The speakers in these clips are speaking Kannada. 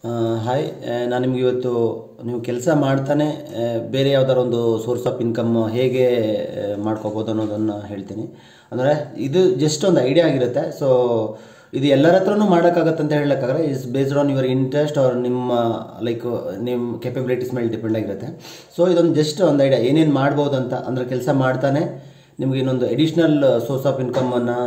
ಹಾಯ್ ನಾನು ನಿಮ್ಗೆ ಇವತ್ತು ನೀವು ಕೆಲಸ ಮಾಡ್ತಾನೆ ಆ, ಬೇರೆ ಯಾವ್ದಾರ ಒಂದು ಸೋರ್ಸ್ ಆಫ್ ಇನ್ಕಮ್ ಹೇಗೆ ಆ, ಮಾಡ್ಕೋಬೋದು ಅನ್ನೋದನ್ನು ಹೇಳ್ತೀನಿ ಅಂದರೆ ಇದು ಜಸ್ಟ್ ಒಂದು ಐಡಿಯಾ ಆಗಿರುತ್ತೆ ಸೊ ಇದು ಎಲ್ಲರ ಹತ್ರನೂ ಮಾಡೋಕ್ಕಾಗತ್ತೆ ಅಂತ ಹೇಳಕ್ಕಾಗಲ್ಲ is based on your interest ಅವ್ರ ನಿಮ್ಮ ಲೈಕ್ ನಿಮ್ಮ ಕೆಪಬಿಲಿಟೀಸ್ ಮೇಲೆ ಡಿಪೆಂಡ್ ಆಗಿರುತ್ತೆ ಸೊ ಇದೊಂದು ಜಸ್ಟ್ ಒಂದು ಐಡಿಯಾ ಏನೇನು ಮಾಡ್ಬೋದು ಅಂತ ಅಂದರೆ ಕೆಲಸ ಮಾಡ್ತಾನೆ ನಿಮ್ಗೆ ಇನ್ನೊಂದು ಎಡಿಷ್ನಲ್ ಸೋರ್ಸ್ ಆಫ್ ಇನ್ಕಮನ್ನು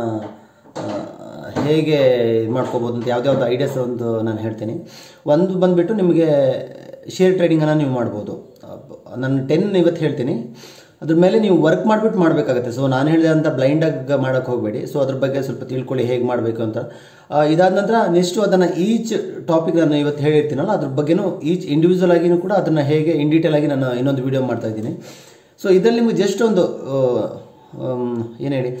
ಹೇಗೆ ಇದು ಮಾಡ್ಕೋಬೋದು ಅಂತ ಯಾವ್ದ್ಯಾವ್ದು ಐಡಿಯಾಸ್ ಒಂದು ನಾನು ಹೇಳ್ತೀನಿ ಒಂದು ಬಂದುಬಿಟ್ಟು ನಿಮಗೆ ಶೇರ್ ಟ್ರೇಡಿಂಗನ್ನು ನೀವು ಮಾಡ್ಬೋದು ನಾನು ಟೆನ್ ಇವತ್ತು ಹೇಳ್ತೀನಿ ಅದ್ರ ಮೇಲೆ ನೀವು ವರ್ಕ್ ಮಾಡಿಬಿಟ್ಟು ಮಾಡಬೇಕಾಗುತ್ತೆ ಸೊ ನಾನು ಹೇಳಿದೆ ಅಂತ ಬ್ಲೈಂಡಾಗಿ ಮಾಡೋಕ್ಕೆ ಹೋಗಬೇಡಿ ಸೊ ಅದ್ರ ಬಗ್ಗೆ ಸ್ವಲ್ಪ ತಿಳ್ಕೊಳ್ಳಿ ಹೇಗೆ ಮಾಡಬೇಕು ಅಂತ ಆ, ಇದಾದ ನಂತರ ನೆಕ್ಸ್ಟು ಅದನ್ನು ಈಚ್ ಟಾಪಿಕ್ ನಾನು ಇವತ್ತು ಹೇಳಿರ್ತೀನಲ್ಲ ಅದ್ರ ಬಗ್ಗೆನೂ ಈಚ್ ಇಂಡಿವಿಜುವಲ್ ಆಗಿನೂ ಕೂಡ ಅದನ್ನು ಹೇಗೆ ಇನ್ ಡೀಟೇಲ್ ಆಗಿ ನಾನು ಇನ್ನೊಂದು ವಿಡಿಯೋ ಮಾಡ್ತಾ ಇದ್ದೀನಿ ಸೊ ಇದರಲ್ಲಿ ನಿಮಗೆ ಜಸ್ಟ್ ಒಂದು ಏನು ಹೇಳಿ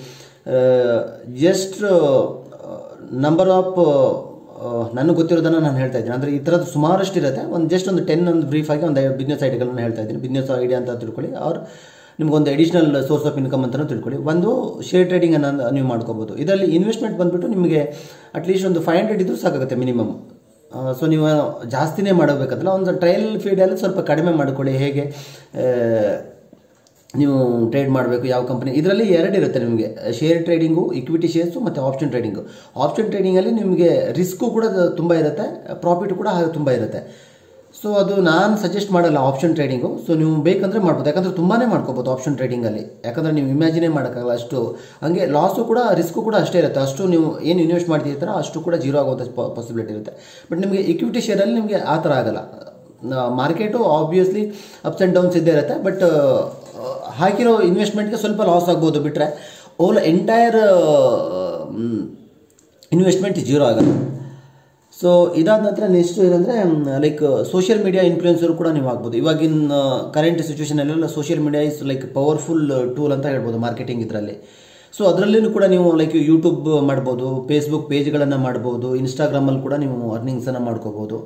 ಜಸ್ಟ್ ನಂಬರ್ ಆಫ್ ನನಗೆ ಗೊತ್ತಿರೋದನ್ನು ನಾನು ಹೇಳ್ತಾ ಇದ್ದೀನಿ ಅಂದರೆ ಈ ಥರದ್ದು ಸುಮಾರಷ್ಟು ಇರುತ್ತೆ ಒಂದು ಜಸ್ಟ್ ಒಂದು ಟೆನ್ ಒಂದು ಬ್ರೀಫ್ ಆಗಿ ಒಂದು ಬಿಸ್ನೆಸ್ ಐಡಿಯಾಗಳನ್ನ ಹೇಳ್ತಾ ಇದ್ದೀನಿ ಬಿಸ್ನೆಸ್ ಐಡಿಯಾ ಅಂತ ತಿಳ್ಕೊಳ್ಳಿ ಅವ್ರು ನಿಮ್ಗೊಂದು ಅಡಿಷನಲ್ ಸೋರ್ಸ್ ಆಫ್ ಇನ್ಕಮ್ ಅಂತಲೂ ತಿಳ್ಕೊಳ್ಳಿ ಒಂದು ಶೇರ್ ಟ್ರೇಡಿಂಗ್ ಅನ್ನು ನೀವು ಮಾಡ್ಕೋಬೋದು ಇದರಲ್ಲಿ ಇನ್ವೆಸ್ಟ್ಮೆಂಟ್ ಬಂದುಬಿಟ್ಟು ನಿಮಗೆ ಅಟ್ಲೀಸ್ಟ್ ಒಂದು ಫೈವ್ ಹಂಡ್ರೆಡ್ ಇದ್ರೂ ಸಾಕಾಗುತ್ತೆ ಮಿನಿಮಮ್ ಸೊ ನೀವು ಜಾಸ್ತಿನೇ ಮಾಡಬೇಕಂತಲ್ಲ ಒಂದು ಟ್ರಯಲ್ ಫೀಡಲ್ಲಿ ಸ್ವಲ್ಪ ಕಡಿಮೆ ಮಾಡ್ಕೊಳ್ಳಿ ಹೇಗೆ ಆ, ನೀವು ಟ್ರೇಡ್ ಮಾಡಬೇಕು ಯಾವ ಕಂಪನಿ ಇದರಲ್ಲಿ ಎರಡು ಇರುತ್ತೆ ನಿಮಗೆ ಶೇರ್ ಟ್ರೇಡಿಂಗು ಇಕ್ವಿಟಿ ಶೇರ್ಸು ಮತ್ತು ಆಪ್ಷನ್ ಟ್ರೇಡಿಂಗು ಆಪ್ಷನ್ ಟ್ರೇಡಿಂಗಲ್ಲಿ ನಿಮಗೆ ರಿಸ್ಕು ಕೂಡ ತುಂಬ ಇರುತ್ತೆ ಪ್ರಾಫಿಟ್ ಕೂಡ ಹಾಗೆ ತುಂಬ ಇರುತ್ತೆ ಸೊ ಅದು ನಾನು ಸಜೆಸ್ಟ್ ಮಾಡಲ್ಲ ಆಪ್ಷನ್ ಟ್ರೇಡಿಂಗು ಸೊ ನೀವು ಬೇಕಂದರೆ ಮಾಡ್ಬೋದು ಯಾಕಂದರೆ ತುಂಬಾ ಮಾಡ್ಕೋಬೋದು ಆಪ್ಷನ್ ಟ್ರೇಡಿಂಗಲ್ಲಿ ಯಾಕಂದರೆ ನೀವು ಇಮ್ಯಾಜಿನೇ ಮಾಡೋಕ್ಕಾಗಲ್ಲ ಅಷ್ಟು ಹಂಗೆ ಲಾಸು ಕೂಡ ರಿಸ್ಕು ಕೂಡ ಅಷ್ಟೇ ಇರುತ್ತೆ ಅಷ್ಟು ನೀವು ಏನು ಇನ್ವೆಸ್ಟ್ ಮಾಡ್ತಿರ್ತಾರೋ ಅಷ್ಟು ಕೂಡ ಜೀರೋ ಆಗುವಂಥ ಪಾಸಿಬಿಲಿಟಿ ಇರುತ್ತೆ ಬಟ್ ನಿಮಗೆ ಇಕ್ವಿಟಿ ಶೇರಲ್ಲಿ ನಿಮಗೆ ಆ ಥರ ಆಗಲ್ಲ market obviously ups and downs ಇದ್ದೇ ಇರುತ್ತೆ ಬಟ್ ಹಾಕಿರೋ ಇನ್ವೆಸ್ಟ್ಮೆಂಟ್ಗೆ ಸ್ವಲ್ಪ ಲಾಸ್ ಆಗ್ಬೋದು ಬಿಟ್ಟರೆ ಓಲ್ ಎಂಟೈರ್ ಇನ್ವೆಸ್ಟ್ಮೆಂಟ್ ಜೀರೋ ಆಗಲ್ಲ ಸೊ ಇದಾದ ನಂತರ ನೆಕ್ಸ್ಟ್ ಏನಂದರೆ ಲೈಕ್ ಸೋಷಿಯಲ್ ಮೀಡಿಯಾ ಇನ್ಫ್ಲೂಯೆನ್ಸರ್ ಕೂಡ ನೀವು ಆಗ್ಬೋದು ಇವಾಗಿನ ಕರೆಂಟ್ ಸಿಚುವೇಶನಲ್ಲೆಲ್ಲ social media is like powerful tool ಅಂತ ಹೇಳ್ಬೋದು ಮಾರ್ಕೆಟಿಂಗ್ ಇದರಲ್ಲಿ ಸೊ ಅದರಲ್ಲಿನೂ ಕೂಡ ನೀವು ಲೈಕ್ ಯೂಟ್ಯೂಬ್ ಮಾಡ್ಬೋದು ಫೇಸ್ಬುಕ್ ಪೇಜ್ಗಳನ್ನು ಮಾಡ್ಬೋದು ಇನ್ಸ್ಟಾಗ್ರಾಮಲ್ಲಿ ಕೂಡ ನೀವು ಅರ್ನಿಂಗ್ಸನ್ನು ಮಾಡ್ಕೋಬೋದು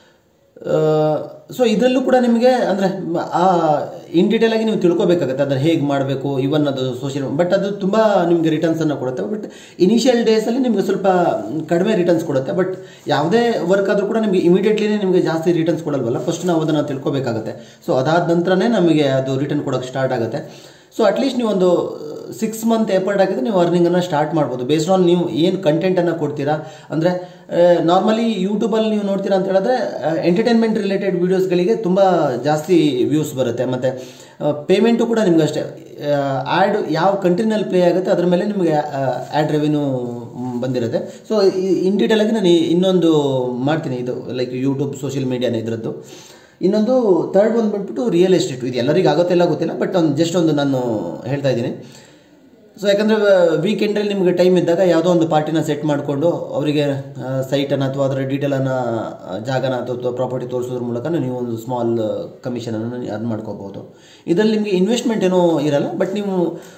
ಸೊ ಇದರಲ್ಲೂ ಕೂಡ ನಿಮಗೆ ಅಂದರೆ ಆ ಇನ್ ಡೀಟೇಲ್ ಆಗಿ ನೀವು ತಿಳ್ಕೊಬೇಕಾಗತ್ತೆ ಅದನ್ನು ಹೇಗೆ ಮಾಡಬೇಕು ಇವನ್ ಅದು ಸೋಷಿಯಲ್ ಬಟ್ ಅದು ತುಂಬ ನಿಮಗೆ ರಿಟರ್ನ್ಸನ್ನು ಕೊಡುತ್ತೆ ಬಟ್ ಇನಿಷಿಯಲ್ ಡೇಸಲ್ಲಿ ನಿಮಗೆ ಸ್ವಲ್ಪ ಕಡಿಮೆ ರಿಟರ್ನ್ಸ್ ಕೊಡುತ್ತೆ ಬಟ್ ಯಾವುದೇ ವರ್ಕ್ ಆದರೂ ಕೂಡ ನಿಮಗೆ ಇಮಿಡಿಯೇಟ್ಲಿನೇ ನಿಮಗೆ ಜಾಸ್ತಿ ರಿಟರ್ನ್ಸ್ ಕೊಡಲ್ವಲ್ಲ ಫಸ್ಟ್ ನಾವು ಅದನ್ನು ತಿಳ್ಕೊಬೇಕಾಗತ್ತೆ ಸೊ ಅದಾದ ನಂತರನೇ ನಮಗೆ ಅದು ರಿಟರ್ನ್ ಕೊಡೋಕ್ಕೆ ಸ್ಟಾರ್ಟ್ ಆಗುತ್ತೆ ಸೊ ಅಟ್ಲೀಸ್ಟ್ ನೀವು ಒಂದು ಸಿಕ್ಸ್ ಮಂತ್ ಎಫರ್ಟ್ ಹಾಕಿದ್ರೆ ನೀವು ಅರ್ನಿಂಗನ್ನು ಸ್ಟಾರ್ಟ್ ಮಾಡ್ಬೋದು ಬೇಸ್ಡ್ ಆನ್ ನೀವು ಏನು ಕಂಟೆಂಟನ್ನು ಕೊಡ್ತೀರಾ ಅಂದರೆ ನಾರ್ಮಲಿ ಯೂಟ್ಯೂಬಲ್ಲಿ ನೀವು ನೋಡ್ತೀರಾ ಅಂತ ಹೇಳಿದ್ರೆ ಎಂಟರ್ಟೈನ್ಮೆಂಟ್ ರಿಲೇಟೆಡ್ ವೀಡಿಯೋಸ್ಗಳಿಗೆ ತುಂಬ ಜಾಸ್ತಿ ವ್ಯೂಸ್ ಬರುತ್ತೆ ಮತ್ತು ಪೇಮೆಂಟು ಕೂಡ ನಿಮ್ಗೆ ಅಷ್ಟೇ ಆ್ಯಡ್ ಯಾವ ಕಂಟ್ರಿನಲ್ಲಿ ಪ್ಲೇ ಆಗುತ್ತೆ ಅದ್ರ ಮೇಲೆ ನಿಮಗೆ ಆ್ಯಡ್ ರೆವಿನ್ಯೂ ಬಂದಿರುತ್ತೆ ಸೊ ಇನ್ ಡೀಟೇಲ್ ಆಗಿ ನಾನು ಇನ್ನೊಂದು ಮಾಡ್ತೀನಿ ಇದು ಲೈಕ್ ಯೂಟ್ಯೂಬ್ ಸೋಷಿಯಲ್ ಮೀಡಿಯಾನ ಇದರದ್ದು ಇನ್ನೊಂದು ಥರ್ಡ್ ಒಂದು ಬಂದ್ಬಿಟ್ಟು ರಿಯಲ್ ಎಸ್ಟೇಟ್ ಇದು ಎಲ್ಲರಿಗೂ ಆಗುತ್ತಿಲ್ಲ ಗೊತ್ತಿಲ್ಲ ಬಟ್ ಒಂದು ಜಸ್ಟ್ ಒಂದು ನಾನು ಹೇಳ್ತಾ ಇದ್ದೀನಿ ಸೊ ಯಾಕಂದರೆ ವೀಕೆಂಡಲ್ಲಿ ನಿಮಗೆ ಟೈಮ್ ಇದ್ದಾಗ ಯಾವುದೋ ಒಂದು ಪಾರ್ಟಿನ ಸೆಟ್ ಮಾಡಿಕೊಂಡು ಅವರಿಗೆ ಸೈಟನ್ನು ಅಥವಾ ಅದರ ಡೀಟೇಲನ್ನು ಜಾಗನ ಅಥವಾ ಪ್ರಾಪರ್ಟಿ ತೋರಿಸೋದ್ರ ಮೂಲಕ ನೀವು ಒಂದು ಸ್ಮಾಲ್ ಕಮಿಷನನ್ನು ಅದು ಮಾಡ್ಕೋಬೋದು ಇದರಲ್ಲಿ ನಿಮಗೆ ಇನ್ವೆಸ್ಟ್ಮೆಂಟ್ ಏನೋ ಇರಲ್ಲ ಬಟ್ ನೀವು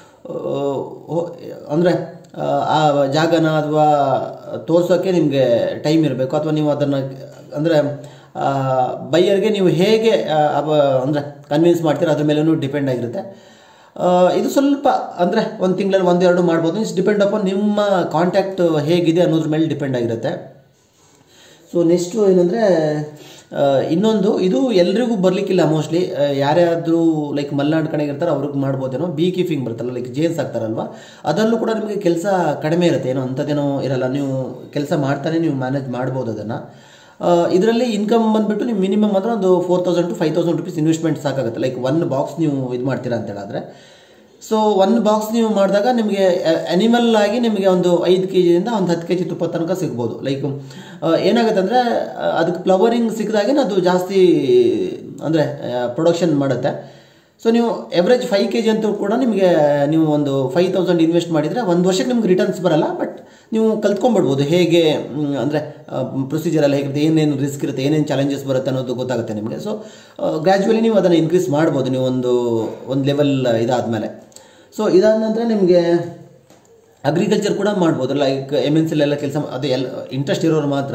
ಅಂದರೆ ಆ ಜಾಗನ ಅಥವಾ ತೋರ್ಸೋಕ್ಕೆ ನಿಮಗೆ ಟೈಮ್ ಇರಬೇಕು ಅಥವಾ ನೀವು ಅದನ್ನು ಅಂದರೆ ಬೈಯರ್ಗೆ ನೀವು ಹೇಗೆ ಅಂದರೆ ಕನ್ವಿನ್ಸ್ ಮಾಡ್ತೀರಾ ಅದ್ರ ಮೇಲೂ ಡಿಪೆಂಡ್ ಆಗಿರುತ್ತೆ ಆ, ಇದು ಸ್ವಲ್ಪ ಅಂದರೆ ಒಂದು ತಿಂಗಳಲ್ಲಿ ಒಂದೆರಡು ಮಾಡ್ಬೋದು ಇಟ್ಸ್ ಡಿಪೆಂಡ್ ಅಪಾನ್ ನಿಮ್ಮ ಕಾಂಟ್ಯಾಕ್ಟ್ ಹೇಗಿದೆ ಅನ್ನೋದ್ರ ಮೇಲೆ ಡಿಪೆಂಡ್ ಆಗಿರುತ್ತೆ ಸೊ ನೆಕ್ಸ್ಟು ಏನಂದರೆ ಇನ್ನೊಂದು ಇದು ಎಲ್ರಿಗೂ ಬರಲಿಕ್ಕಿಲ್ಲ ಮೋಸ್ಟ್ಲಿ ಯಾರ್ಯಾದ್ರು ಲೈಕ್ ಮಲೆನಾಡು ಕಡೆಗೆ ಇರ್ತಾರೆ ಅವ್ರಿಗೆ ಮಾಡ್ಬೋದೇನೋ ಬೀ ಕೀಪಿಂಗ್ ಬರುತ್ತಲ್ಲ ಲೈಕ್ ಜೇನ್ಸ್ ಆಗ್ತಾರಲ್ವ ಅದರಲ್ಲೂ ಕೂಡ ನಿಮಗೆ ಕೆಲಸ ಕಡಿಮೆ ಇರುತ್ತೆ ಏನೋ ಅಂಥದ್ದೇನೋ ಇರಲ್ಲ ನೀವು ಕೆಲಸ ಮಾಡ್ತಾನೆ ನೀವು ಮ್ಯಾನೇಜ್ ಮಾಡ್ಬೋದು ಅದನ್ನು ಇದರಲ್ಲಿ ಇನ್ಕಮ್ ಬಂದುಬಿಟ್ಟು ನೀವು ಮಿನಿಮಮ್ ಅಂದರೆ ಒಂದು four thousand to five thousand rupees investment ಸಾಕಾಗುತ್ತೆ ಲೈಕ್ ಒನ್ ಬಾಕ್ಸ್ ನೀವು ಇದು ಮಾಡ್ತೀರಾ ಅಂತ ಹೇಳಿದ್ರೆ ಸೊ ಒನ್ ಬಾಕ್ಸ್ ನೀವು ಮಾಡಿದಾಗ ನಿಮಗೆ ಅನಿಮಲ್ ಆಗಿ ನಿಮಗೆ ಒಂದು ಐದು ಕೆ ಜಿಯಿಂದ ಒಂದು ಹತ್ತು ಕೆ ಜಿ ತುಪ್ಪ ತನಕ ಸಿಗ್ಬೋದು ಲೈಕ್ ಏನಾಗುತ್ತೆ ಅಂದರೆ ಅದಕ್ಕೆ ಫ್ಲವರಿಂಗ್ ಸಿಕ್ಕಿದಾಗೆ ಅದು ಜಾಸ್ತಿ ಅಂದರೆ ಪ್ರೊಡಕ್ಷನ್ ಮಾಡುತ್ತೆ ಸೊ ನೀವು ಎವ್ರೇಜ್ ಫೈವ್ ಕೆ ಜಿ ಅಂತೂ ಕೂಡ ನಿಮಗೆ ನೀವು ಒಂದು ಫೈವ್ ತೌಸಂಡ್ ಇನ್ವೆಸ್ಟ್ ಮಾಡಿದರೆ ಒಂದು ವರ್ಷಕ್ಕೆ ನಿಮ್ಗೆ ರಿಟರ್ನ್ಸ್ ಬರಲ್ಲ ಬಟ್ ನೀವು ಕಲ್ತ್ಕೊಂಡ್ಬಿಡ್ಬೋದು ಹೇಗೆ ಅಂದರೆ ಪ್ರೊಸೀಜರ್ ಎಲ್ಲ ಹೇಗಿರುತ್ತೆ ಏನೇನು ರಿಸ್ಕ್ ಇರುತ್ತೆ ಏನೇನು ಚಾಲೆಂಜಸ್ ಬರುತ್ತೆ ಅನ್ನೋದು ಗೊತ್ತಾಗುತ್ತೆ ನಿಮಗೆ ಸೊ ಗ್ರ್ಯಾಜುವಲಿ ನೀವು ಅದನ್ನು ಇನ್ಕ್ರೀಸ್ ಮಾಡ್ಬೋದು ನೀವು ಒಂದು ಒಂದು ಲೆವೆಲ್ ಇದಾದಮೇಲೆ ಸೊ ಇದಾದ ನಂತರ ನಿಮಗೆ ಅಗ್ರಿಕಲ್ಚರ್ ಕೂಡ ಮಾಡ್ಬೋದು ಲೈಕ್ ಎಮ್ ಎನ್ ಸಿಲೆಲ್ಲ ಕೆಲಸ ಅದು ಎಲ್ಲ ಇಂಟ್ರೆಸ್ಟ್ ಇರೋರು ಮಾತ್ರ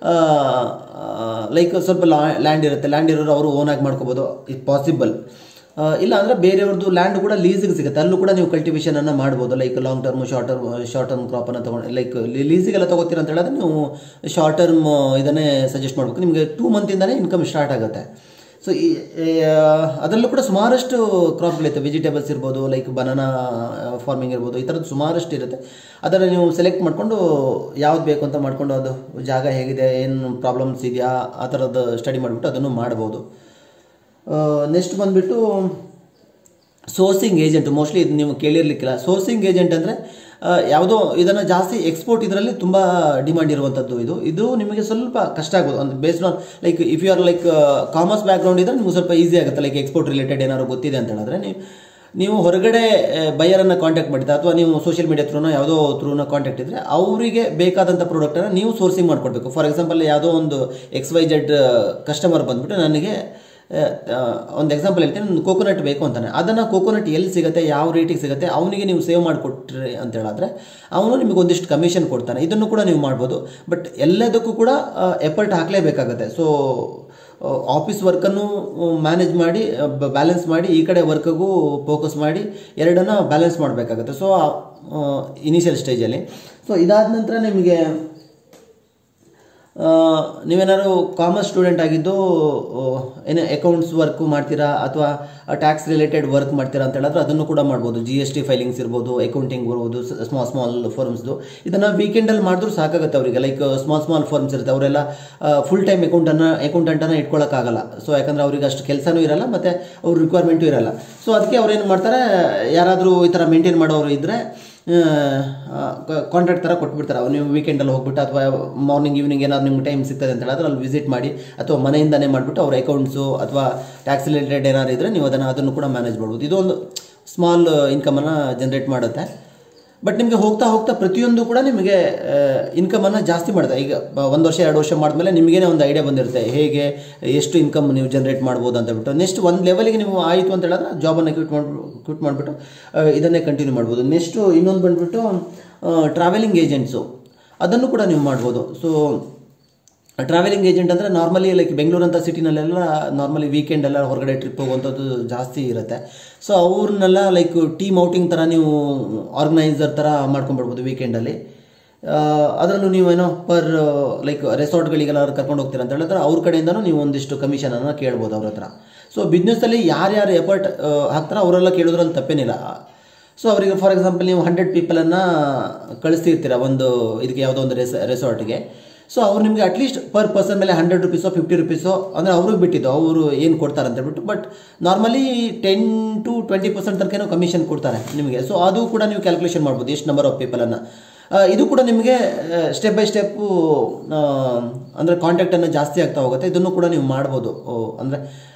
ಲೈಕ್ ಸ್ವಲ್ಪ ಲ್ಯಾಂಡ್ ಇರುತ್ತೆ ಲ್ಯಾಂಡ್ ಇರೋರು ಅವರು ಓನಾಗಿ ಮಾಡ್ಕೋಬೋದು ಇಟ್ ಪಾಸಿಬಲ್ ಆ, ಇಲ್ಲ ಅಂದರೆ ಬೇರೆಯವ್ರದ್ದು ಲ್ಯಾಂಡ್ ಕೂಡ ಲೀಸಿಗೆ ಸಿಗುತ್ತೆ ಅಲ್ಲೂ ಕೂಡ ನೀವು ಕಲ್ಟಿವೇಷನನ್ನು ಮಾಡ್ಬೋದು like long term short term short term ಕ್ರಾಪನ್ನು ತೊಗೊಂಡು ಲೈಕ್ ಲೀಸಿಗೆಲ್ಲ ತೊಗೋತೀರ ಅಂತ ಹೇಳಿದ್ರೆ ನೀವು ಶಾರ್ಟ್ ಟರ್ಮ್ ಇದನ್ನೇ ಸಜೆಸ್ಟ್ ಮಾಡಬೇಕು ನಿಮಗೆ ಟೂ ಮಂತಿಂದನೇ ಇನ್ಕಮ್ ಸ್ಟಾರ್ಟ್ ಆಗುತ್ತೆ ಸೊ ಈ ಈ, ಆ, ಅದರಲ್ಲೂ ಕೂಡ ಸುಮಾರಷ್ಟು ಕ್ರಾಪ್ಗಳಿರುತ್ತೆ ವೆಜಿಟೇಬಲ್ಸ್ ಇರ್ಬೋದು ಲೈಕ್ ಬನಾನಾ ಫಾರ್ಮಿಂಗ್ ಇರ್ಬೋದು ಈ ಥರದ್ದು ಸುಮಾರಷ್ಟು ಇರುತ್ತೆ ಅದನ್ನು ನೀವು ಸೆಲೆಕ್ಟ್ ಮಾಡಿಕೊಂಡು ಯಾವ್ದು ಬೇಕು ಅಂತ ಮಾಡಿಕೊಂಡು ಅದು ಜಾಗ ಹೇಗಿದೆ ಏನು ಪ್ರಾಬ್ಲಮ್ಸ್ ಇದೆಯಾ ಆ ಥರದ್ದು ಸ್ಟಡಿ ಮಾಡಿಬಿಟ್ಟು ಅದನ್ನು ಮಾಡ್ಬೋದು ನೆಕ್ಸ್ಟ್ ಬಂದುಬಿಟ್ಟು ಸೋರ್ಸಿಂಗ್ ಏಜೆಂಟ್ ಮೋಸ್ಟ್ಲಿ ಇದು ನೀವು ಕೇಳಿರ್ಲಿಕ್ಕಿಲ್ಲ ಸೋರ್ಸಿಂಗ್ ಏಜೆಂಟ್ ಅಂದರೆ ಯಾವುದೋ ಇದನ್ನು ಜಾಸ್ತಿ ಎಕ್ಸ್ಪೋರ್ಟ್ ಇದರಲ್ಲಿ ತುಂಬ ಡಿಮಾಂಡ್ ಇರುವಂಥದ್ದು ಇದು ಇದು ನಿಮಗೆ ಸ್ವಲ್ಪ ಕಷ್ಟ ಆಗ್ಬೋದು ಒಂದು based on like if you are like commerce background ಇದ್ದರೆ ನಿಮ್ಗೆ ಸ್ವಲ್ಪ ಈಸಿ ಆಗುತ್ತೆ ಲೈಕ್ ಎಕ್ಸ್ಪೋರ್ಟ್ ರಿಲೇಟೆಡ್ ಏನಾದ್ರು ಗೊತ್ತಿದೆ ಅಂತ ಹೇಳಿದ್ರೆ ನೀವು ನೀವು ಹೊರಗಡೆ ಬೈಯರನ್ನು ಕಾಂಟ್ಯಾಕ್ಟ್ ಮಾಡಿದ್ರೆ ಅಥವಾ ನೀವು ಸೋಷಿಯಲ್ ಮೀಡಿಯಾ ತ್ರೂನ ಯಾವುದೋ ತ್ರೂನ ಕಾಂಟ್ಯಾಕ್ಟ್ ಇದ್ದರೆ ಅವರಿಗೆ ಬೇಕಾದಂಥ ಪ್ರಾಡಕ್ಟನ್ನು ನೀವು ಸೋರ್ಸಿಂಗ್ ಮಾಡಿಕೊಡ್ಬೇಕು ಫಾರ್ ಎಕ್ಸಾಂಪಲ್ ಯಾವುದೋ ಒಂದು ಎಕ್ಸ್ ವೈ ಜೆಡ್ ಕಸ್ಟಮರ್ ಬಂದುಬಿಟ್ಟು ನನಗೆ ಒಂದು ಎಕ್ಸಾಂಪಲ್ ಹೇಳ್ತೀನಿ ಒಂದು ಕೋಕೋನಟ್ ಬೇಕು ಅಂತಾನೆ ಅದನ್ನು ಕೋಕೋನಟ್ ಎಲ್ಲಿ ಸಿಗುತ್ತೆ ಯಾವ ರೇಟಿಗೆ ಸಿಗುತ್ತೆ ಅವನಿಗೆ ನೀವು ಸೇವ್ ಮಾಡಿಕೊಟ್ರಿ ಅಂತ ಹೇಳಿದ್ರೆ ಅವನು ನಿಮಗೆ ಒಂದಿಷ್ಟು ಕಮಿಷನ್ ಕೊಡ್ತಾನೆ ಇದನ್ನು ಕೂಡ ನೀವು ಮಾಡ್ಬೋದು ಬಟ್ ಎಲ್ಲದಕ್ಕೂ ಕೂಡ ಎಫರ್ಟ್ ಹಾಕಲೇಬೇಕಾಗುತ್ತೆ ಸೊ ಆಫೀಸ್ ವರ್ಕನ್ನು ಮ್ಯಾನೇಜ್ ಮಾಡಿ ಬ್ಯಾಲೆನ್ಸ್ ಮಾಡಿ ಈ ಕಡೆ ವರ್ಕಿಗೂ ಫೋಕಸ್ ಮಾಡಿ ಎರಡನ್ನು ಬ್ಯಾಲೆನ್ಸ್ ಮಾಡಬೇಕಾಗುತ್ತೆ ಸೊ ಇನಿಷಿಯಲ್ ಸ್ಟೇಜಲ್ಲಿ ಸೊ ಇದಾದ ನಂತರ ನಿಮಗೆ ಆ, ನೀವೇನಾದ್ರು ಕಾಮರ್ಸ್ ಸ್ಟೂಡೆಂಟ್ ಆಗಿದ್ದು ಆ, ಏನು ಅಕೌಂಟ್ಸ್ ವರ್ಕ್ ಮಾಡ್ತೀರಾ ಅಥವಾ ಟ್ಯಾಕ್ಸ್ ರಿಲೇಟೆಡ್ ವರ್ಕ್ ಮಾಡ್ತೀರಾ ಅಂತ ಹೇಳಿದ್ರೆ ಅದನ್ನು ಕೂಡ ಮಾಡ್ಬೋದು ಜಿ ಎಸ್ ಟಿ ಫೈಲಿಂಗ್ಸ್ ಇರ್ಬೋದು ಅಕೌಂಟಿಂಗ್ ಬರ್ಬೋದು ಸ್ಮಾಲ್ ಸ್ಮಾಲ್ ಫರ್ಮ್ಸ್ದು ಇದನ್ನು ವೀಕೆಂಡಲ್ಲಿ ಮಾಡಿದ್ರು ಸಾಕಾಗುತ್ತೆ ಅವರಿಗೆ ಲೈಕ್ ಸ್ಮಾಲ್ ಸ್ಮಾಲ್ ಫರ್ಮ್ಸ್ ಇರುತ್ತೆ ಅವರೆಲ್ಲ ಫುಲ್ ಟೈಮ್ ಅಕೌಂಟನ್ನು ಅಕೌಂಟೆಂಟನ್ನು ಇಟ್ಕೊಳ್ಳೋಕ್ಕಾಗಲ್ಲ ಸೊ ಯಾಕಂದರೆ ಅವ್ರಿಗೆ ಅಷ್ಟು ಕೆಲಸನೂ ಇರಲ್ಲ ಮತ್ತು ಅವ್ರ ರಿಕ್ವೈರ್ಮೆಂಟು ಇರಲ್ಲ ಸೊ ಅದಕ್ಕೆ ಅವ್ರು ಏನು ಮಾಡ್ತಾರೆ ಯಾರಾದರೂ ಈ ಥರ ಮೇಂಟೈನ್ ಮಾಡೋರು ಇದ್ದರೆ ಕಾಂಟ್ರಾಕ್ಟ್ ಥರ ಕೊಟ್ಬಿಡ್ತಾರೆ ಅವ್ರು ನೀವು ವೀಕೆಂಡಲ್ಲಿ ಹೋಗ್ಬಿಟ್ಟು ಅಥವಾ ಮಾರ್ನಿಂಗ್ ಈವ್ನಿಂಗ್ ಏನಾದ್ರು ನಿಮ್ಗೆ ಟೈಮ್ ಸಿಗ್ತದೆ ಅಂತ ಹೇಳಿದ್ರೆ ಅಲ್ಲಿ ವಿಸಿಟ್ ಮಾಡಿ ಅಥವಾ ಮನೆಯಿಂದನೇ ಮಾಡಿಬಿಟ್ಟು ಅವ್ರ ಅಕೌಂಟ್ಸು ಅಥವಾ ಟ್ಯಾಕ್ಸ್ ರಿಲೇಟೆಡ್ ಏನಾದ್ರು ಇದ್ದರೆ ನೀವು ಅದನ್ನು ಅದನ್ನು ಕೂಡ ಮ್ಯಾನೇಜ್ ಮಾಡ್ಬೋದು ಇದು ಒಂದು ಸ್ಮಾಲ್ ಇನ್ಕಮನ್ನು ಜನ್ರೇಟ್ ಮಾಡುತ್ತೆ ಬಟ್ ನಿಮಗೆ ಹೋಗ್ತಾ ಹೋಗ್ತಾ ಪ್ರತಿಯೊಂದು ಕೂಡ ನಿಮಗೆ ಇನ್ಕಮನ್ನು ಜಾಸ್ತಿ ಮಾಡುತ್ತೆ ಈಗ ಬ- ಒಂದು ವರ್ಷ ಎರಡು ವರ್ಷ ಮಾಡಿದ್ಮೇಲೆ ನಿಮಗೇನೆ ಒಂದು ಐಡಿಯಾ ಬಂದಿರುತ್ತೆ ಹೇಗೆ ಎಷ್ಟು ಇನ್ಕಮ್ ನೀವು ಜನ್ರೇಟ್ ಮಾಡ್ಬೋದು ಅಂತ ಬಿಟ್ಟು ನೆಕ್ಸ್ಟ್ ಒಂದು ಲೆವೆಲ್ಗೆ ನೀವು ಆಯಿತು ಅಂತ ಹೇಳಿದ್ರೆ ಜಾಬನ್ನು ಕ್ವಿಟ್ ಮಾಡಿ ಕ್ವಿಟ್ ಮಾಡಿಬಿಟ್ಟು ಇದನ್ನೇ ಕಂಟಿನ್ಯೂ ಮಾಡ್ಬೋದು ನೆಕ್ಸ್ಟು ಇನ್ನೊಂದು ಬಂದುಬಿಟ್ಟು ಟ್ರಾವೆಲಿಂಗ್ ಏಜೆಂಟ್ಸು ಅದನ್ನು ಕೂಡ ನೀವು ಮಾಡ್ಬೋದು ಸೊ ಟ್ರಾವೆಲಿಂಗ್ ಏಜೆಂಟ್ ಅಂದರೆ ನಾರ್ಮಲಿ ಲೈಕ್ ಬೆಂಗಳೂರು ಅಂತ ಸಿಟಿನಲ್ಲೆಲ್ಲ ನಾರ್ಮಲಿ ವೀಕೆಂಡ್ ಎಲ್ಲ ಹೊರಗಡೆ ಟ್ರಿಪ್ ಹೋಗುವಂಥದ್ದು ಜಾಸ್ತಿ ಇರುತ್ತೆ ಸೊ ಅವ್ರನ್ನೆಲ್ಲ ಲೈಕ್ ಟೀಮ್ ಔಟಿಂಗ್ ಥರ ನೀವು ಆರ್ಗನೈಸರ್ ಥರ ಮಾಡ್ಕೊಂಡ್ಬಿಡ್ಬೋದು ವೀಕೆಂಡಲ್ಲಿ ಅದರಲ್ಲೂ ನೀವೇನೋ ಪರ್ ಲೈಕ್ ರೆಸಾರ್ಟ್ಗಳಿಗೆಲ್ಲ ಕರ್ಕೊಂಡು ಹೋಗ್ತೀರಾ ಅಂತ ಹೇಳಿದ್ರೆ ಅವ್ರ ಕಡೆಯಿಂದನೂ ನೀವು ಒಂದಿಷ್ಟು ಕಮಿಷನನ್ನು ಕೇಳ್ಬೋದು ಅವ್ರ ಹತ್ರ ಸೊ ಬಿಸ್ನೆಸ್ಸಲ್ಲಿ ಯಾರ್ಯಾರು ಎಫರ್ಟ್ ಹಾಕ್ತಾರೋ ಅವರೆಲ್ಲ ಕೇಳೋದ್ರಲ್ಲಿ ತಪ್ಪೇನಿಲ್ಲ ಸೊ ಅವರಿಗೆ ಫಾರ್ ಎಕ್ಸಾಂಪಲ್ ನೀವು ಹಂಡ್ರೆಡ್ ಪೀಪಲನ್ನು ಕಳಿಸ್ತಿರ್ತೀರ ಒಂದು ಇದಕ್ಕೆ ಯಾವುದೋ ಒಂದು ರೆಸ್ ರೆಸಾರ್ಟ್ಗೆ ಸೊ ಅವ್ರು ನಿಮಗೆ ಅಟ್ಲೀಸ್ಟ್ ಪರ್ ಪರ್ಸನ್ ಮೇಲೆ ಹಂಡ್ರೆಡ್ ರುಪೀಸೋ ಫಿಫ್ಟಿ ರುಪೀಸೋ ಅಂದರೆ ಅವ್ರಿಗೆ ಬಿಟ್ಟಿದ್ದು ಅವರು ಏನು ಕೊಡ್ತಾರೆ ಅಂತ ಹೇಳ್ಬಿಟ್ಟು but normally ten to twenty percent ತನಕ ಕಮಿಷನ್ ಕೊಡ್ತಾರೆ ನಿಮಗೆ ಸೊ ಅದು ಕೂಡ ನೀವು ಕ್ಯಾಲ್ಕುಲೇಷನ್ ಮಾಡ್ಬೋದು ಎಷ್ಟು ನಂಬರ್ ಆಫ್ ಪೀಪಲನ್ನು ಇದು ಕೂಡ ನಿಮಗೆ ಸ್ಟೆಪ್ ಬೈ ಸ್ಟೆಪ್ಪು ಅಂದರೆ ಕಾಂಟ್ಯಾಕ್ಟನ್ನು ಜಾಸ್ತಿ ಆಗ್ತಾ ಹೋಗುತ್ತೆ ಇದನ್ನು ಕೂಡ ನೀವು ಮಾಡ್ಬೋದು ಅಂದರೆ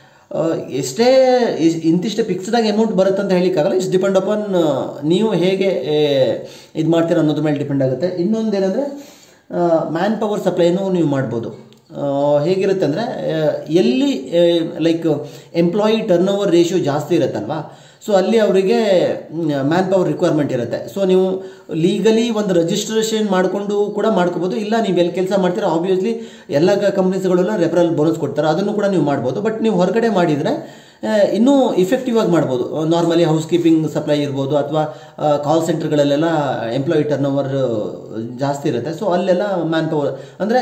ಎಷ್ಟೇ ಇಸ್- ಇಂತಿಷ್ಟೇ ಫಿಕ್ಸ್ಡಾಗಿ ಅಮೌಂಟ್ ಬರುತ್ತೆ ಅಂತ ಹೇಳಿಕ್ಕಾಗಲ್ಲ ಇಟ್ಸ್ ಡಿಪೆಂಡ್ ಅಪಾನ್ ನೀವು ಹೇಗೆ ಇದು ಮಾಡ್ತೀರ ಅನ್ನೋದ್ರ ಮೇಲೆ ಡಿಪೆಂಡ್ ಆಗುತ್ತೆ ಇನ್ನೊಂದು ಏನಂದರೆ ಮ್ಯಾನ್ ಪವರ್ ಸಪ್ಲೈನೂ ನೀವು ಮಾಡ್ಬೋದು ಆ, ಹೇಗಿರುತ್ತೆ ಅಂದರೆ ಎಲ್ಲಿ like employee turn over ratio ಜಾಸ್ತಿ ಇರುತ್ತಲ್ವಾ ಸೊ ಅಲ್ಲಿ ಅವರಿಗೆ ಮ್ಯಾನ್ ಪವರ್ ರಿಕ್ವೈರ್ಮೆಂಟ್ ಇರುತ್ತೆ ಸೊ ನೀವು ಲೀಗಲಿ ಒಂದು ರಿಜಿಸ್ಟ್ರೇಷನ್ ಮಾಡಿಕೊಂಡು ಕೂಡ ಮಾಡ್ಕೋಬೋದು ಇಲ್ಲ ನೀವು ಎಲ್ಲಿ ಕೆಲಸ ಮಾಡ್ತೀರಾ ಆಬ್ವಿಯಸ್ಲಿ ಎಲ್ಲ ಕಂಪ್ನೀಸ್ಗಳೆಲ್ಲ ರೆಫರಲ್ ಬೋನಸ್ ಕೊಡ್ತಾರೆ ಅದನ್ನು ಕೂಡ ನೀವು ಮಾಡ್ಬೋದು ಬಟ್ ನೀವು ಹೊರಗಡೆ ಮಾಡಿದರೆ ಆ, ಇನ್ನೂ ಇಫೆಕ್ಟಿವ್ ಆಗಿ ಮಾಡ್ಬೋದು ನಾರ್ಮಲಿ ಹೌಸ್ ಕೀಪಿಂಗ್ ಸಪ್ಲೈ ಇರ್ಬೋದು ಅಥವಾ ಕಾಲ್ ಸೆಂಟರ್ಗಳಲ್ಲೆಲ್ಲ ಎಂಪ್ಲಾಯಿ ಟರ್ನ್ ಓವರ್ ಜಾಸ್ತಿ ಇರುತ್ತೆ ಸೊ ಅಲ್ಲೆಲ್ಲ ಮ್ಯಾನ್ ಪವರ್ ಅಂದರೆ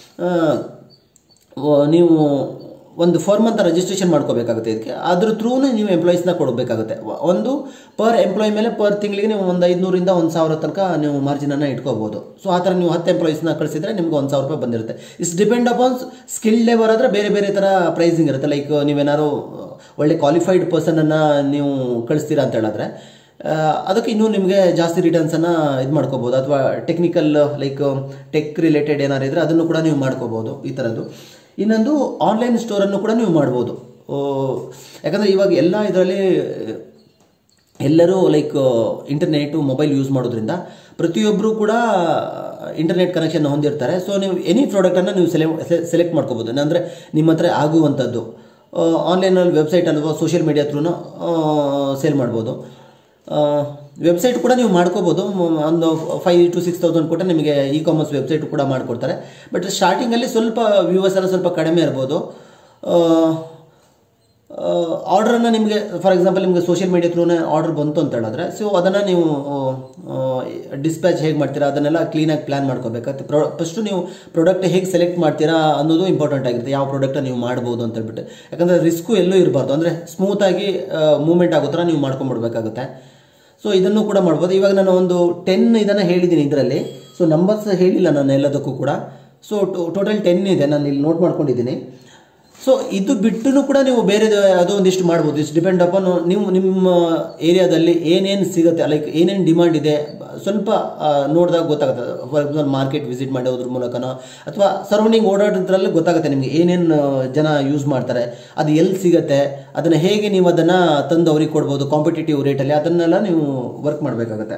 ನೀವು ಒಂದು ಫರ್ಮ್ ಅಂತ ರಿಜಿಸ್ಟ್ರೇಷನ್ ಮಾಡ್ಕೋಬೇಕಾಗುತ್ತೆ ಇದಕ್ಕೆ ಅದ್ರ ಥ್ರೂನೇ ನೀವು ಎಂಪ್ಲಾಯೀಸ್ನ ಕೊಡಬೇಕಾಗುತ್ತೆ ವ- ಒಂದು ಪರ್ ಎಂಪ್ಲಾಯ್ ಮೇಲೆ ಪರ್ ತಿಂಗಳಿಗೆ ನೀವು ಒಂದು ಐದುನೂರಿಂದ ಒಂದು ಸಾವಿರ ತನಕ ನೀವು ಮಾರ್ಜಿನನ್ನು ಇಟ್ಕೋಬೋದು ಸೊ ಆ ಥರ ನೀವು ಹತ್ತು ಎಂಪ್ಲಾಯೀಸ್ನ ಕಳಿಸಿದ್ರೆ ನಿಮ್ಗೆ ಒಂದು ಸಾವಿರ ರೂಪಾಯಿ ಬಂದಿರುತ್ತೆ it's depend upon skill labour ಆದರೆ ಬೇರೆ ಬೇರೆ ಥರ ಪ್ರೈಸಿಂಗ್ ಇರುತ್ತೆ ಲೈಕ್ ನೀವೇನಾದ್ರು ಒಳ್ಳೆ ಕ್ವಾಲಿಫೈಡ್ ಪರ್ಸನನ್ನು ನೀವು ಕಳಿಸ್ತೀರಾ ಅಂತ ಹೇಳಿದ್ರೆ ಆ, ಅದಕ್ಕೆ ಇನ್ನೂ ನಿಮಗೆ ಜಾಸ್ತಿ ರಿಟರ್ನ್ಸನ್ನು ಇದು ಮಾಡ್ಕೋಬೋದು ಅಥವಾ ಟೆಕ್ನಿಕಲ್ ಲೈಕ್ ಟೆಕ್ ರಿಲೇಟೆಡ್ ಏನಾರು ಇದ್ದರೆ ಅದನ್ನು ಕೂಡ ನೀವು ಮಾಡ್ಕೋಬೋದು ಈ ಥರದ್ದು ಇನ್ನೊಂದು ಆನ್ಲೈನ್ ಸ್ಟೋರನ್ನು ಕೂಡ ನೀವು ಮಾಡ್ಬೋದು ಓ, ಯಾಕಂದರೆ ಇವಾಗ ಎಲ್ಲ ಇದರಲ್ಲಿ ಎಲ್ಲರೂ ಲೈಕ್ ಇಂಟರ್ನೆಟು ಮೊಬೈಲ್ ಯೂಸ್ ಮಾಡೋದ್ರಿಂದ ಪ್ರತಿಯೊಬ್ಬರು ಕೂಡ ಇಂಟರ್ನೆಟ್ ಕನೆಕ್ಷನ್ ಹೊಂದಿರ್ತಾರೆ ಸೊ ನೀವು ಎನಿ ಪ್ರಾಡಕ್ಟನ್ನು ನೀವು ಸೆಲೆ ಸೆಲೆಕ್ಟ್ ಮಾಡ್ಕೋಬೋದು ಅಂದರೆ ನಿಮ್ಮ ಹತ್ರ ಆಗುವಂಥದ್ದು ಆನ್ಲೈನಲ್ಲಿ ವೆಬ್ಸೈಟ್ ಅಥವಾ ಸೋಷಿಯಲ್ ಮೀಡಿಯಾ ಥ್ರೂನು ಸೇಲ್ ಮಾಡ್ಬೋದು ವೆಬ್ಸೈಟ್ ಕೂಡ ನೀವು ಮಾಡ್ಕೋಬೋದು ಮ- ಒಂದು ಫೈವ್ ಟು ಸಿಕ್ಸ್ ತೌಸಂಡ್ ಕೊಟ್ಟರೆ ನಿಮಗೆ ಇ ಕಾಮರ್ಸ್ ವೆಬ್ಸೈಟ್ ಕೂಡ ಮಾಡಿಕೊಡ್ತಾರೆ ಬಟ್ ಸ್ಟಾರ್ಟಿಂಗಲ್ಲಿ ಸ್ವಲ್ಪ ವ್ಯೂವರ್ಸ್ ಎಲ್ಲ ಸ್ವಲ್ಪ ಕಡಿಮೆ ಇರ್ಬೋದು ಆ, ಆರ್ಡ್ರನ್ನು ನಿಮಗೆ ಫಾರ್ ಎಕ್ಸಾಂಪಲ್ ನಿಮಗೆ ಸೋಷಿಯಲ್ ಮೀಡಿಯಾ ಥ್ರೂನೇ ಆರ್ಡರ್ ಬಂತು ಅಂತ ಹೇಳಿದ್ರೆ ಸೊ ಅದನ್ನು ನೀವು ಡಿಸ್ಪ್ಯಾಚ್ ಹೇಗೆ ಮಾಡ್ತೀರಾ ಅದನ್ನೆಲ್ಲ ಕ್ಲೀನಾಗಿ ಪ್ಲ್ಯಾನ್ ಮಾಡ್ಕೋಬೇಕಾಗುತ್ತೆ ಪ್ರೊ ಫಸ್ಟು ನೀವು ಪ್ರಾಡಕ್ಟ್ ಹೇಗೆ ಸೆಲೆಕ್ಟ್ ಮಾಡ್ತೀರಾ ಅನ್ನೋದು ಇಂಪಾರ್ಟೆಂಟ್ ಆಗಿರುತ್ತೆ ಯಾವ ಪ್ರಾಡಕ್ಟ್ ನೀವು ಮಾಡ್ಬೋದು ಅಂತ ಹೇಳ್ಬಿಟ್ಟು ಯಾಕಂದರೆ ರಿಸ್ಕು ಎಲ್ಲೂ ಇರಬಾರ್ದು ಅಂದರೆ ಸ್ಮೂತಾಗಿ ಮೂವ್ಮೆಂಟ್ ಆಗೋ ಥರ ನೀವು ಮಾಡ್ಕೊಂಡ್ಬಿಡ್ಬೇಕಾಗುತ್ತೆ ಸೊ ಇದನ್ನು ಕೂಡ ಮಾಡ್ಬೋದು ಇವಾಗ ನಾನು ಒಂದು ಟೆನ್ ಇದನ್ನು ಹೇಳಿದ್ದೀನಿ ಇದರಲ್ಲಿ ಸೊ ನಂಬರ್ಸ್ ಹೇಳಿಲ್ಲ ನಾನು ಎಲ್ಲದಕ್ಕೂ ಕೂಡ ಸೊ ಟೋಟಲ್ ಟೆನ್ ಇದೆ ನಾನು ಇಲ್ಲಿ ನೋಟ್ ಮಾಡ್ಕೊಂಡಿದ್ದೀನಿ ಸೊ ಇದು ಬಿಟ್ಟು ಕೂಡ ನೀವು ಬೇರೆ ಯಾವುದೋ ಒಂದಿಷ್ಟು ಮಾಡ್ಬೋದು ಇಷ್ಟು ಡಿಪೆಂಡ್ ಅಪಾನ್ ನೀವು ನಿಮ್ಮ ಏರಿಯಾದಲ್ಲಿ ಏನೇನು ಸಿಗುತ್ತೆ ಲೈಕ್ ಏನೇನು ಡಿಮಾಂಡ್ ಇದೆ ಸ್ವಲ್ಪ ಆ, ನೋಡಿದಾಗ ಗೊತ್ತಾಗುತ್ತೆ ಫಾರ್ ಎಕ್ಸಾಂಪಲ್ ಮಾರ್ಕೆಟ್ ವಿಸಿಟ್ ಮಾಡೋದ್ರ ಮೂಲಕನೋ ಅಥವಾ ಸರೌಂಡಿಂಗ್ ಓಡಾಡೋದ್ರಲ್ಲಿ ಗೊತ್ತಾಗುತ್ತೆ ನಿಮಗೆ ಏನೇನು ಜನ ಯೂಸ್ ಮಾಡ್ತಾರೆ ಅದು ಎಲ್ಲಿ ಸಿಗುತ್ತೆ ಅದನ್ನು ಹೇಗೆ ನೀವು ಅದನ್ನು ತಂದು ಅವ್ರಿಗೆ ಕೊಡ್ಬೋದು ಕಾಂಪಿಟೇಟಿವ್ ರೇಟಲ್ಲಿ ಅದನ್ನೆಲ್ಲ ನೀವು ವರ್ಕ್ ಮಾಡಬೇಕಾಗುತ್ತೆ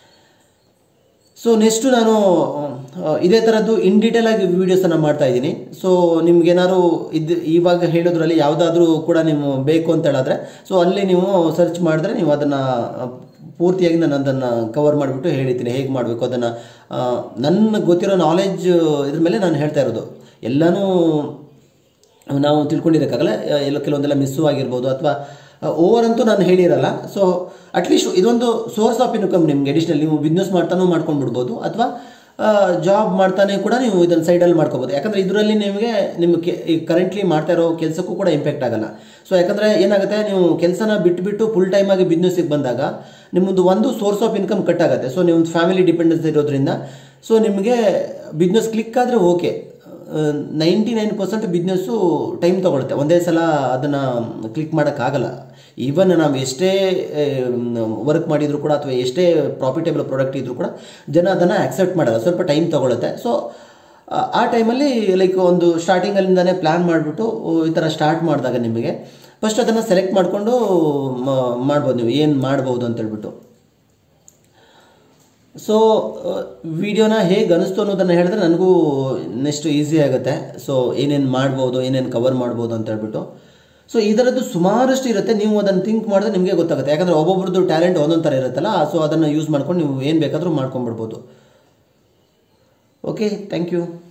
ಸೊ ನೆಕ್ಸ್ಟು ನಾನು ಆ, ಇದೇ ಥರದ್ದು ಇನ್ ಡೀಟೇಲ್ ಆಗಿ ವೀಡಿಯೋಸನ್ನು ಮಾಡ್ತಾ ಇದ್ದೀನಿ ಸೊ ನಿಮ್ಗೇನಾದ್ರು ಇದು ಇವಾಗ ಹೇಳೋದ್ರಲ್ಲಿ ಯಾವುದಾದ್ರೂ ಕೂಡ ನೀವು ಬೇಕು ಅಂತ ಹೇಳಿದ್ರೆ ಸೊ ಅಲ್ಲಿ ನೀವು ಸರ್ಚ್ ಮಾಡಿದ್ರೆ ನೀವು ಅದನ್ನು ಪೂರ್ತಿಯಾಗಿ ನಾನು ಅದನ್ನು ಕವರ್ ಮಾಡಿಬಿಟ್ಟು ಹೇಳಿದ್ದೀನಿ ಹೇಗೆ ಮಾಡಬೇಕು ಅದನ್ನು ನನ್ನ ಗೊತ್ತಿರೋ ನಾಲೆಜ್ ಇದ್ರ ಮೇಲೆ ನಾನು ಹೇಳ್ತಾ ಇರೋದು ಎಲ್ಲನೂ ನಾವು ತಿಳ್ಕೊಂಡಿರೋಕ್ಕಾಗಲ್ಲ ಎಲ್ಲ ಕೆಲವೊಂದೆಲ್ಲ ಮಿಸ್ಸು ಆಗಿರ್ಬೋದು ಅಥವಾ ಓವರ್ ಅಂತೂ ನಾನು ಹೇಳಿರಲ್ಲ ಸೊ ಅಟ್ಲೀಸ್ಟ್ ಇದೊಂದು ಸೋರ್ಸ್ ಆಫ್ ಇನ್ಕಮ್ ನಿಮ್ಗೆ ಅಡಿಷ್ನಲ್ ನೀವು ಬಿಸ್ನೆಸ್ ಮಾಡ್ತಾನೂ ಮಾಡ್ಕೊಂಡು ಬಿಡ್ಬೋದು ಅಥವಾ ಜಾಬ್ ಮಾಡ್ತಾನೆ ಕೂಡ ನೀವು ಇದನ್ನು ಸೈಡಲ್ಲಿ ಮಾಡ್ಕೋಬೋದು ಯಾಕಂದರೆ ಇದರಲ್ಲಿ ನಿಮಗೆ ನಿಮಗೆ ಈಗ ಕರೆಂಟ್ಲಿ ಮಾಡ್ತಾ ಇರೋ ಕೆಲಸಕ್ಕೂ ಕೂಡ ಇಂಪ್ಯಾಕ್ಟ್ ಆಗಲ್ಲ ಸೊ ಯಾಕಂದರೆ ಏನಾಗುತ್ತೆ ನೀವು ಕೆಲಸನ ಬಿಟ್ಬಿಟ್ಟು ಫುಲ್ ಟೈಮ್ ಆಗಿ ಬಿಸ್ನೆಸ್ಸಿಗೆ ಬಂದಾಗ ನಿಮ್ಮದು ಒಂದು ಸೋರ್ಸ್ ಆಫ್ ಇನ್ಕಮ್ ಕಟ್ ಆಗುತ್ತೆ ಸೊ ನಿಮ್ಮದು ಫ್ಯಾಮಿಲಿ ಡಿಪೆಂಡೆನ್ಸ್ ಇರೋದ್ರಿಂದ ಸೊ ನಿಮಗೆ ಬಿಸ್ನೆಸ್ ಕ್ಲಿಕ್ ಆದರೆ okay ninety nine percent business time ತೊಗೊಳುತ್ತೆ ಒಂದೇ ಸಲ ಅದನ್ನು ಕ್ಲಿಕ್ ಮಾಡೋಕ್ಕಾಗಲ್ಲ ಈವನ್ ನಾವು ಎಷ್ಟೇ ವರ್ಕ್ ಮಾಡಿದರೂ ಕೂಡ ಅಥವಾ ಎಷ್ಟೇ ಪ್ರಾಫಿಟೇಬಲ್ ಪ್ರಾಡಕ್ಟ್ ಇದ್ರೂ ಕೂಡ ಜನ ಅದನ್ನು ಆಕ್ಸೆಪ್ಟ್ ಮಾಡಲ್ಲ ಸ್ವಲ್ಪ ಟೈಮ್ ತೊಗೊಳುತ್ತೆ ಸೊ ಆ ಟೈಮಲ್ಲಿ ಲೈಕ್ ಒಂದು ಸ್ಟಾರ್ಟಿಂಗಲ್ಲಿಂದನೇ ಪ್ಲ್ಯಾನ್ ಮಾಡಿಬಿಟ್ಟು ಈ ಥರ ಸ್ಟಾರ್ಟ್ ಮಾಡಿದಾಗ ನಿಮಗೆ ಫಸ್ಟ್ ಅದನ್ನು ಸೆಲೆಕ್ಟ್ ಮಾಡಿಕೊಂಡು ಮಾಡ್ಬೋದು ನೀವು ಏನು ಮಾಡ್ಬೋದು ಅಂತ ಹೇಳ್ಬಿಟ್ಟು ಸೊ ವಿಡಿಯೋನ ಹೇಗೆ ಅನಿಸ್ತು ಅನ್ನೋದನ್ನು ಹೇಳಿದ್ರೆ ನನಗೂ ನೆಕ್ಸ್ಟ್ ಈಸಿ ಆಗುತ್ತೆ ಸೊ ಏನೇನು ಮಾಡ್ಬೋದು ಏನೇನು ಕವರ್ ಮಾಡ್ಬೋದು ಅಂತ ಹೇಳ್ಬಿಟ್ಟು ಸೊ ಇದರದ್ದು ಸುಮಾರಷ್ಟು ಇರುತ್ತೆ ನೀವು ಅದನ್ನು ಥಿಂಕ್ ಮಾಡಿದ್ರೆ ನಿಮಗೆ ಗೊತ್ತಾಗುತ್ತೆ ಯಾಕಂದರೆ ಒಬ್ಬೊಬ್ರದ್ದು ಟ್ಯಾಲೆಂಟ್ ಒಂದೊಂದು ಥರ ಇರುತ್ತಲ್ಲ ಸೊ ಅದನ್ನು ಯೂಸ್ ಮಾಡ್ಕೊಂಡು ನೀವು ಏನು ಬೇಕಾದರೂ ಮಾಡ್ಕೊಂಡ್ಬಿಡ್ಬೋದು ಓಕೆ ಥ್ಯಾಂಕ್ ಯು